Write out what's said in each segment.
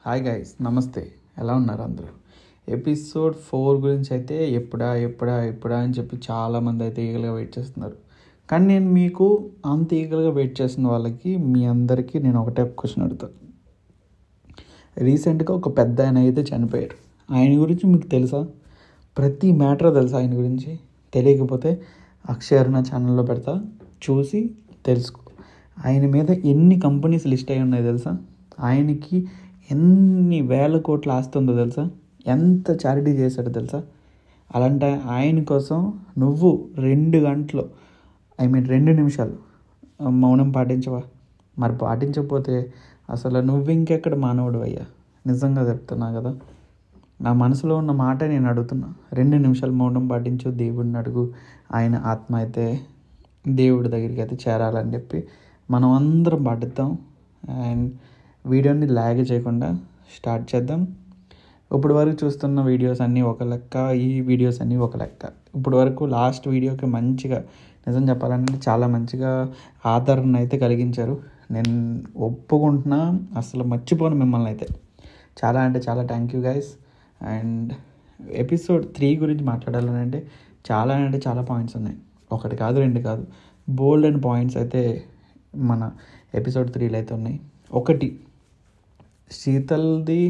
hi guys నమస్తే ఎలా ఉన్నారు అందరూ ఎపిసోడ్ ఫోర్ గురించి అయితే ఎప్పుడా ఎప్పుడా ఎప్పుడా అని చెప్పి చాలామంది అయితే ఈగలుగా వెయిట్ చేస్తున్నారు కానీ నేను మీకు అంత ఈగలుగా వెయిట్ చేస్తున్న వాళ్ళకి మీ అందరికీ నేను ఒకటే క్వశ్చన్ అడుగుతాను రీసెంట్గా ఒక పెద్ద ఆయన అయితే చనిపోయారు ఆయన గురించి మీకు తెలుసా ప్రతి మ్యాటర్ తెలుసా ఆయన గురించి తెలియకపోతే అక్షయర్ణ ఛానల్లో పెడతా చూసి తెలుసుకో ఆయన మీద ఎన్ని కంపెనీస్ లిస్ట్ అయి ఉన్నాయి తెలుసా ఆయనకి ఎన్ని వేల కోట్ల ఆస్తి ఉందో తెలుసా ఎంత చారిటీ చేశాడో తెలుసా అలాంటి ఆయన కోసం నువ్వు రెండు గంటలు ఐ మీన్ రెండు నిమిషాలు మౌనం పాటించవా మరి పాటించకపోతే అసలు నువ్వు ఇంకెక్కడ మానవుడు అయ్యా నిజంగా చెప్తున్నా కదా నా మనసులో ఉన్న మాట నేను అడుగుతున్నా రెండు నిమిషాలు మౌనం పాటించు దేవుడిని అడుగు ఆయన ఆత్మ అయితే దేవుడి దగ్గరికి అయితే చేరాలని చెప్పి మనం అందరం పాటిద్దాం అండ్ వీడియోని లాగ్ చేయకుండా స్టార్ట్ చేద్దాం ఇప్పుడు వరకు చూస్తున్న వీడియోస్ అన్నీ ఒక లెక్క ఈ వీడియోస్ అన్నీ ఒక లెక్క ఇప్పుడు వరకు లాస్ట్ వీడియోకి మంచిగా నిజం చెప్పాలంటే చాలా మంచిగా ఆదరణ అయితే కలిగించారు నేను ఒప్పుకుంటున్నా అసలు మర్చిపోను మిమ్మల్ని అయితే చాలా అంటే చాలా thank you guys and episode three గురించి మాట్లాడాలని అంటే చాలా అంటే చాలా పాయింట్స్ ఉన్నాయి ఒకటి కాదు రెండు కాదు బోల్డ్ అండ్ పాయింట్స్ అయితే మన ఎపిసోడ్ త్రీలో అయితే ఉన్నాయి ఒకటి శీతల్ది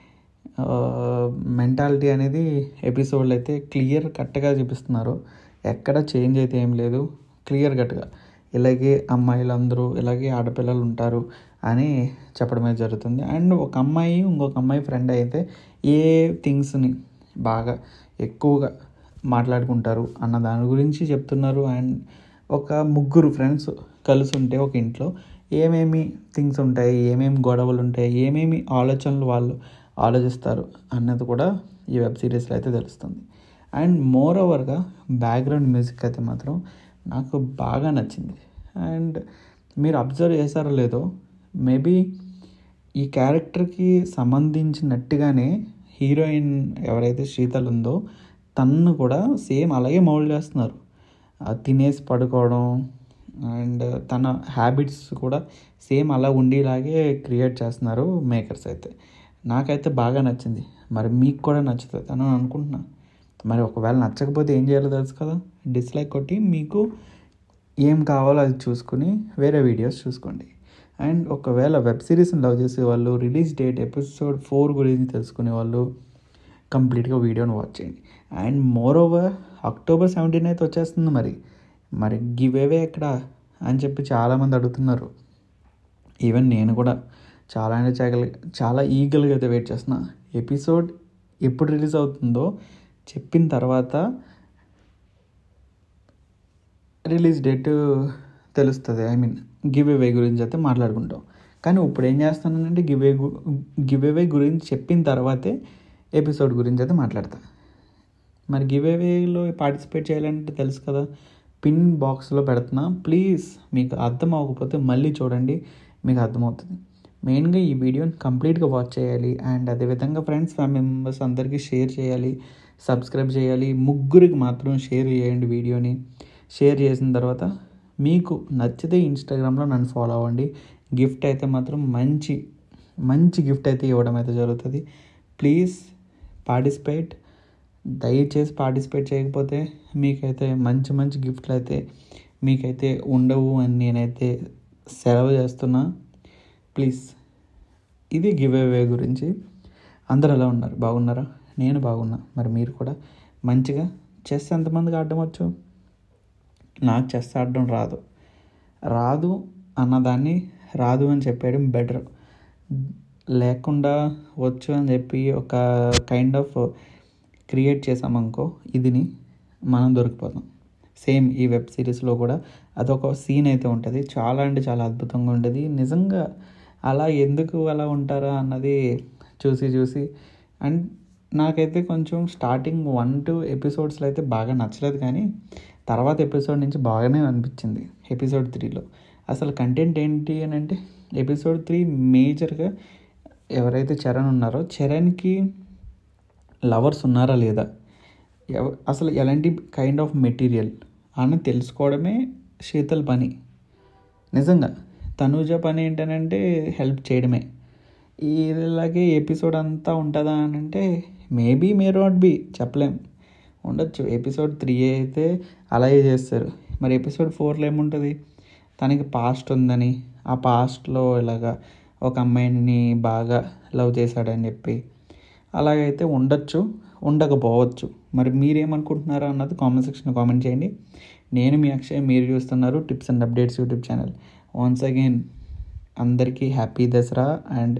మెంటాలిటీ అనేది ఎపిసోడ్లో అయితే క్లియర్ కట్గా చూపిస్తున్నారు ఎక్కడ చేంజ్ అయితే ఏం లేదు క్లియర్ కట్గా ఇలాగే అమ్మాయిలందరూ ఇలాగే ఆడపిల్లలు ఉంటారు అని చెప్పడమే జరుగుతుంది అండ్ ఒక అమ్మాయి ఇంకొక అమ్మాయి ఫ్రెండ్ అయితే ఏ థింగ్స్ని బాగా ఎక్కువగా మాట్లాడుకుంటారు అన్న దాని గురించి చెప్తున్నారు అండ్ ఒక ముగ్గురు ఫ్రెండ్స్ కలిసి ఉంటే ఒక ఇంట్లో ఏమేమి థింగ్స్ ఉంటాయి ఏమేమి గొడవలు ఉంటాయి ఏమేమి ఆలోచనలు వాళ్ళు ఆలోచిస్తారు అన్నది కూడా ఈ వెబ్ సిరీస్లో అయితే తెలుస్తుంది అండ్ మోర్ ఓవర్గా బ్యాక్గ్రౌండ్ మ్యూజిక్ అయితే మాత్రం నాకు బాగా నచ్చింది అండ్ మీరు అబ్జర్వ్ చేశారో లేదో మేబీ ఈ క్యారెక్టర్కి సంబంధించినట్టుగానే హీరోయిన్ ఎవరైతే శీతల్ ఉందో తన్ను కూడా సేమ్ అలాగే మౌల్డ్ చేస్తున్నారు తినేసి పడుకోవడం అండ్ తన హ్యాబిట్స్ కూడా సేమ్ అలా ఉండేలాగే క్రియేట్ చేస్తున్నారు మేకర్స్ అయితే నాకైతే బాగా నచ్చింది మరి మీకు కూడా నచ్చుతుంది అని అనుకుంటున్నా మరి ఒకవేళ నచ్చకపోతే ఏం చేయాలో తెలుసు కదా డిస్లైక్ కొట్టి మీకు ఏం కావాలో అది చూసుకుని వేరే వీడియోస్ చూసుకోండి అండ్ ఒకవేళ వెబ్ సిరీస్ని లవ్ చేసే వాళ్ళు రిలీజ్ డేట్ ఎపిసోడ్ ఫోర్ గురించి తెలుసుకునే వాళ్ళు కంప్లీట్గా వీడియోని వాచ్ చేయండి and more over October seventeen అయితే వచ్చేస్తుంది మరి మరి గివ్ అవే ఎక్కడ అని చెప్పి చాలామంది అడుగుతున్నారు ఈవెన్ నేను కూడా చాలా అంటే చాలా చాలా ఈగల్గా అయితే వెయిట్ చేస్తున్నా ఎపిసోడ్ ఎప్పుడు రిలీజ్ అవుతుందో చెప్పిన తర్వాత రిలీజ్ డేట్ తెలుస్తుంది ఐ మీన్ గివ్ అవే గురించి అయితే మాట్లాడుకుంటాం కానీ ఇప్పుడు ఏం చేస్తానంటే గివ్ అవే గివ్ అవే గురించి చెప్పిన తర్వాతే ఎపిసోడ్ గురించి అయితే మాట్లాడతా మరి గివ్ అవేలో పార్టిసిపేట్ చేయాలంటే తెలుసు కదా పిన్ బాక్స్లో పెడుతున్నా ప్లీజ్ మీకు అర్థం అవ్వకపోతే మళ్ళీ చూడండి మీకు అర్థమవుతుంది మెయిన్గా ఈ వీడియోని కంప్లీట్గా వాచ్ చేయాలి అండ్ అదేవిధంగా ఫ్రెండ్స్ ఫ్యామిలీ మెంబర్స్ అందరికీ షేర్ చేయాలి సబ్స్క్రైబ్ చేయాలి ముగ్గురికి మాత్రం షేర్ చేయండి వీడియోని షేర్ చేసిన తర్వాత మీకు నచ్చితే ఇన్స్టాగ్రామ్లో నన్ను ఫాలో అవ్వండి గిఫ్ట్ అయితే మాత్రం మంచి మంచి గిఫ్ట్ అయితే ఇవ్వడం అయితే జరుగుతుంది ప్లీజ్ పార్టిసిపేట్ దయచేసి పార్టిసిపేట్ చేయకపోతే మీకైతే మంచి మంచి గిఫ్ట్లు అయితే మీకైతే ఉండవు అని నేనైతే సెలవు చేస్తున్నా ప్లీజ్ ఇది గివ్ అవే గురించి అందరు ఎలా ఉన్నారు బాగున్నారా నేను బాగున్నా మరి మీరు కూడా మంచిగా చెస్ ఎంతమందికి ఆడడం వచ్చు నాకు చెస్ ఆడడం రాదు రాదు అన్నదాన్ని రాదు అని చెప్పేయడం బెటర్ లేకుండా వచ్చు అని చెప్పి ఒక కైండ్ ఆఫ్ క్రియేట్ చేసామనుకో ఇదిని మనం దొరికిపోతాం సేమ్ ఈ వెబ్ సిరీస్లో కూడా అదొక సీన్ అయితే ఉంటుంది చాలా అంటే చాలా అద్భుతంగా ఉంటుంది నిజంగా అలా ఎందుకు అలా ఉంటారా అన్నది చూసి చూసి అండ్ నాకైతే కొంచెం స్టార్టింగ్ వన్ టూ ఎపిసోడ్స్లో అయితే బాగా నచ్చలేదు కానీ తర్వాత ఎపిసోడ్ నుంచి బాగానే అనిపించింది ఎపిసోడ్ త్రీలో అసలు కంటెంట్ ఏంటి అని అంటే ఎపిసోడ్ త్రీ మేజర్గా ఎవరైతే చరణ్ ఉన్నారో చరణ్కి లవర్స్ ఉన్నారా లేదా ఎవ అసలు ఎలాంటి కైండ్ ఆఫ్ మెటీరియల్ అని తెలుసుకోవడమే శీతల్ పని నిజంగా తనూజ పని ఏంటనంటే హెల్ప్ చేయడమే ఇలాగే ఎపిసోడ్ అంతా ఉంటుందా అని అంటే మేబీ మే నాట్ బి చెప్పలేం ఉండొచ్చు ఎపిసోడ్ త్రీ అయితే అలాగే చేస్తారు మరి ఎపిసోడ్ ఫోర్లో ఏముంటుంది తనకి పాస్ట్ ఉందని ఆ పాస్ట్లో ఇలాగా ఒక అమ్మాయిని బాగా లవ్ చేశాడని చెప్పి అలాగైతే ఉండొచ్చు ఉండకపోవచ్చు మరి మీరేమనుకుంటున్నారో అన్నది కామెంట్ సెక్షన్ కామెంట్ చేయండి నేను మీ అక్షయ్ మీరు చూస్తున్నారు tips and updates YouTube channel once again అందరికీ happy Dasara and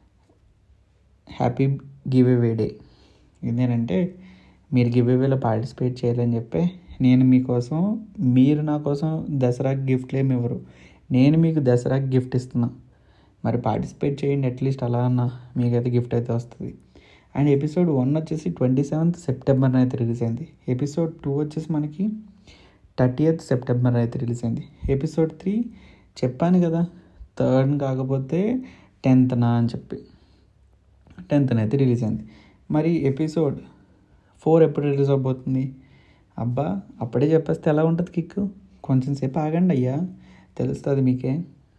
happy giveaway day ఏంటంటే మీరు గివ్ అవేలో పార్టిసిపేట్ చేయాలని చెప్పి నేను మీకోసం మీరు నా కోసం దసరాకి గిఫ్ట్లు ఏమి ఇవ్వరు నేను మీకు దసరాకి గిఫ్ట్ ఇస్తున్నా మరి పార్టిసిపేట్ చేయండి అట్లీస్ట్ అలా అన్న మీకైతే గిఫ్ట్ అయితే వస్తుంది అండ్ ఎపిసోడ్ వన్ వచ్చేసి ట్వంటీ సెవెంత్ సెప్టెంబర్న అయితే రిలీజ్ అయింది ఎపిసోడ్ టూ వచ్చేసి మనకి థర్టీయత్ సెప్టెంబర్ అయితే రిలీజ్ అయింది ఎపిసోడ్ త్రీ చెప్పాను కదా థర్డ్ కాకపోతే టెన్త్నా అని చెప్పి టెన్త్న అయితే రిలీజ్ అయింది మరి ఎపిసోడ్ ఫోర్ ఎప్పుడు రిలీజ్ అవబోతుంది అబ్బా అప్పుడే చెప్పేస్తే ఎలా ఉంటుంది కిక్ కొంచెం సేపు ఆగండి అయ్యా తెలుస్తుంది మీకే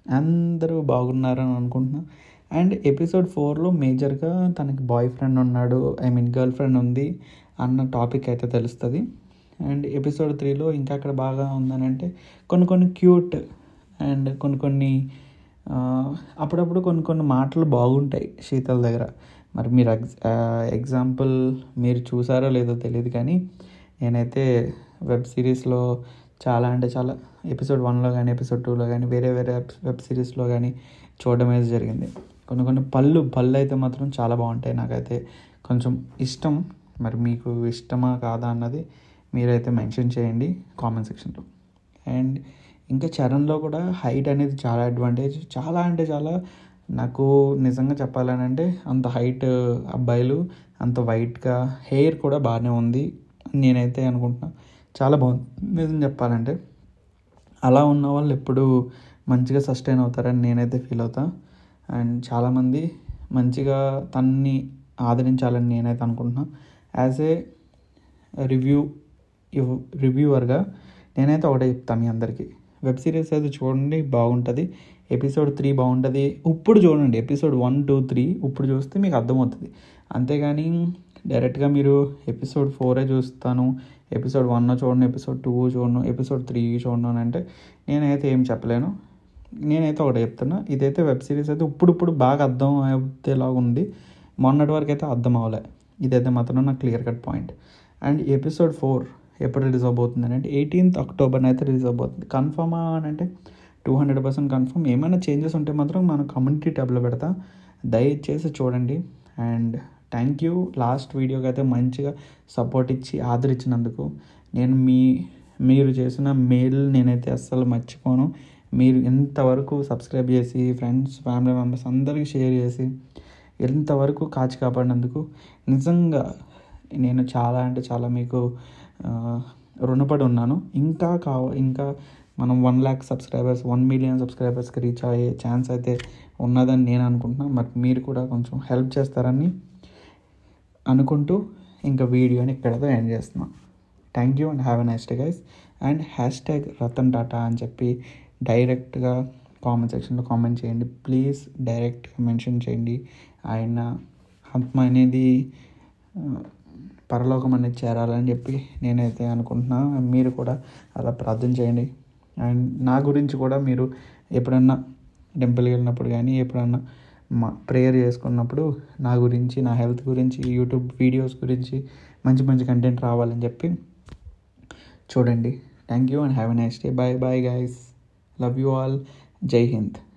అందరూ బాగున్నారని అనుకుంటున్నా అండ్ ఎపిసోడ్ ఫోర్లో మేజర్గా తనకి బాయ్ ఫ్రెండ్ ఉన్నాడు ఐ మీన్ గర్ల్ ఫ్రెండ్ ఉంది అన్న టాపిక్ అయితే తెలుస్తుంది అండ్ ఎపిసోడ్ త్రీలో ఇంకా అక్కడ బాగా ఉందని అంటే కొన్ని కొన్ని క్యూట్ అండ్ కొన్ని కొన్ని ఆ, అప్పుడప్పుడు కొన్ని కొన్ని మాటలు బాగుంటాయి శీతల్ దగ్గర మరి మీరు ఎగ్జ్ ఎగ్జాంపుల్ మీరు చూసారో లేదో తెలియదు కానీ నేనైతే వెబ్ సిరీస్లో చాలా అంటే చాలా ఎపిసోడ్ వన్లో కానీ ఎపిసోడ్ టూలో కానీ వేరే వేరే వెబ్ సిరీస్లో కానీ చూడడం అయితే జరిగింది కొన్ని కొన్ని పళ్ళు పళ్ళు అయితే మాత్రం చాలా బాగుంటాయి నాకైతే కొంచెం ఇష్టం మరి మీకు ఇష్టమా కాదా అన్నది మీరైతే మెన్షన్ చేయండి కామెంట్ సెక్షన్లో అండ్ ఇంకా చరణ్లో కూడా హైట్ అనేది చాలా అడ్వాంటేజ్ చాలా అంటే చాలా నాకు నిజంగా చెప్పాలని అంటే అంత హైట్ అబ్బాయిలు అంత వైట్గా హెయిర్ కూడా బాగానే ఉంది నేనైతే అనుకుంటున్నా చాలా బాగుంది నిజం చెప్పాలంటే అలా ఉన్న వాళ్ళు ఎప్పుడు మంచిగా సస్టైన్ అవుతారని నేనైతే ఫీల్ అవుతా అండ్ చాలామంది మంచిగా తన్ని ఆదరించాలని నేనైతే అనుకుంటున్నా యాజ్ ఏ రివ్యూ రివ్యూవర్గా నేనైతే ఒకటే చెప్తాను మీ అందరికీ వెబ్ సిరీస్ అయితే చూడండి బాగుంటుంది ఎపిసోడ్ త్రీ బాగుంటుంది ఇప్పుడు చూడండి ఎపిసోడ్ వన్ టూ త్రీ ఇప్పుడు చూస్తే మీకు అర్థమవుతుంది అంతేగాని డైరెక్ట్గా మీరు ఎపిసోడ్ ఫోరే చూస్తాను ఎపిసోడ్ వన్ చూడండి ఎపిసోడ్ టూ చూడను ఎపిసోడ్ త్రీ చూడను అని అంటే నేనైతే ఏం చెప్పలేను నేనైతే ఒకటే చెప్తున్నా ఇదైతే వెబ్ సిరీస్ అయితే ఇప్పుడు ఇప్పుడు బాగా అర్థం అయ్యేలాగా ఉంది మొన్నటి వరకు అయితే అర్థం అవ్వలే ఇదైతే మాత్రం నాకు clear cut point and episode four ఎప్పుడు రిలీజ్ అవబోతుంది అని అంటే ఎయిటీన్త్ అక్టోబర్ అయితే రిలీజ్ అవబోతుంది కన్ఫర్మా అని అంటే టూ హండ్రెడ్ పర్సెంట్ కన్ఫర్మ్ ఏమైనా చేంజెస్ ఉంటే మాత్రం మనం కమ్యూనిటీ ట్యాబ్లో పెడతా దయచేసి చూడండి అండ్ థ్యాంక్ యూ లాస్ట్ వీడియోకి అయితే మంచిగా సపోర్ట్ ఇచ్చి ఆదరించినందుకు నేను మీ మీరు చేసిన మెయిల్ నేనైతే అస్సలు మర్చిపోను మీరు ఎంతవరకు సబ్స్క్రైబ్ చేసి ఫ్రెండ్స్ ఫ్యామిలీ మెంబర్స్ అందరికీ షేర్ చేసి ఎంతవరకు కాచి కాపాడినందుకు నిజంగా నేను చాలా అంటే చాలా మీకు ఆ, రుణపడి ఉన్నాను ఇంకా కావ ఇంకా మనం one lakh subscribers one million సబ్స్క్రైబర్స్కి రీచ్ అయ్యే ఛాన్స్ అయితే ఉన్నదని నేను అనుకుంటున్నాను మరి మీరు కూడా కొంచెం హెల్ప్ చేస్తారని అనుకుంటూ ఇంకా వీడియోని ఇక్కడతో ఎండ్ చేస్తున్నాం thank you and have a nice day guys and hashtag Ratan Tata అని చెప్పి డైరెక్ట్గా కామెంట్ సెక్షన్లో కామెంట్ చేయండి ప్లీజ్ డైరెక్ట్గా మెన్షన్ చేయండి ఆయన ఆత్మ అనేది ఆ, పరలోకం అనేది చేరాలని చెప్పి నేనైతే అనుకుంటున్నా మీరు కూడా అలా ప్రార్థన చేయండి అండ్ నా గురించి కూడా మీరు ఎప్పుడన్నా టెంపుల్కి వెళ్ళినప్పుడు కానీ ఎప్పుడన్నా మా ప్రేయర్ చేసుకున్నప్పుడు నా గురించి నా హెల్త్ గురించి యూట్యూబ్ వీడియోస్ గురించి మంచి మంచి కంటెంట్ రావాలని చెప్పి చూడండి thank you and have a nice day bye bye guys love you all Jai Hind